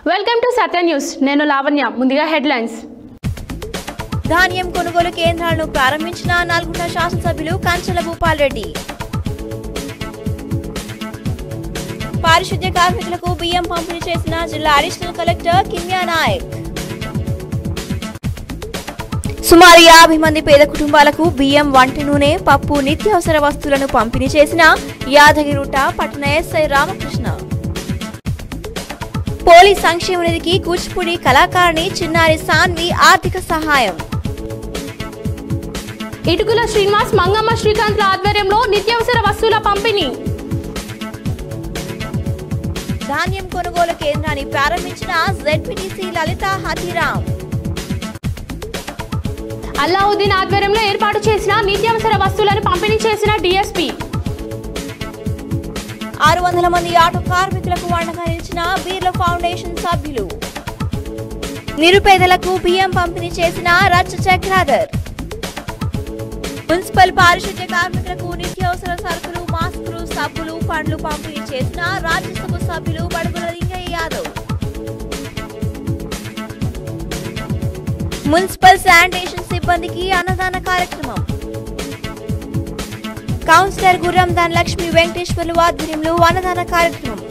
welcome to Satya news నేను లావణ్య ముందుగా headlines ధాన్యం కొనుగోలు కేంద్రాలను ప్రారంభించిన నల్గొండ శాసనసభ్యులు కంచెల భూపాల్ రెడ్డి పారిశుద్ధ్య కార్మికులకు బియ్యం పంపిణీ చేసిన జిల్లా అడిషనల్ కలెక్టర్ కిమ్యా నాయక్ సుమారు యాభై మంది పేద కుటుంబాలకు బియ్యం వంటి నూనె పప్పు నిత్యావసర వస్తువులను పంపిణీ చేసిన యాదగిరిగుట్ట పట్టణ ఎస్ఐ రామకృష్ణ పోలీస్ సంక్షేమ నిధికి కూచిపూడి కళాకారిణి చిన్నారి సాన్వి ఆర్థిక సహాయం ఇటుకుల శ్రీనివాస్ మంగమ్మ శ్రీకాంత్ల ఆధ్వర్యంలో నిత్యావసర వస్తువుల పంపిణీ ధాన్యం కొనుగోలు కేంద్రాన్ని ప్రారంభించిన జెడ్పీటీసీ లలిత హతిరామ్ అల్లావుద్దీన్ ఆధ్వర్యంలో ఏర్పాటు చేసిన నిత్యావసర వస్తువులను పంపిణీ చేసిన డిఎస్పీ ఆరు వందల మంది ఆటో కార్మికులకు అండగా నిలిచిన బీర్ల ఫౌండేషన్ సభ్యులు నిరుపేదలకు బియ్యం పంపిణీ చేసిన రచ్చ చక్రాధర్ మున్సిపల్ పారిశుద్ధ్య కార్మికులకు నిత్యావసర సరుకులు మాస్కులు సబ్బులు పండ్లు పంపిణీ చేసిన రాజ్యసభ సభ్యులు బడుగుల లింగయ్య యాదవ్ మున్సిపల్ శానిటేషన్ సిబ్బందికి అన్నదాన కార్యక్రమం కౌన్సిలర్ గుర్రం ధనలక్ష్మి వెంకటేశ్వర్లు ఆధ్వర్యంలో అన్నదాన కార్యక్రమం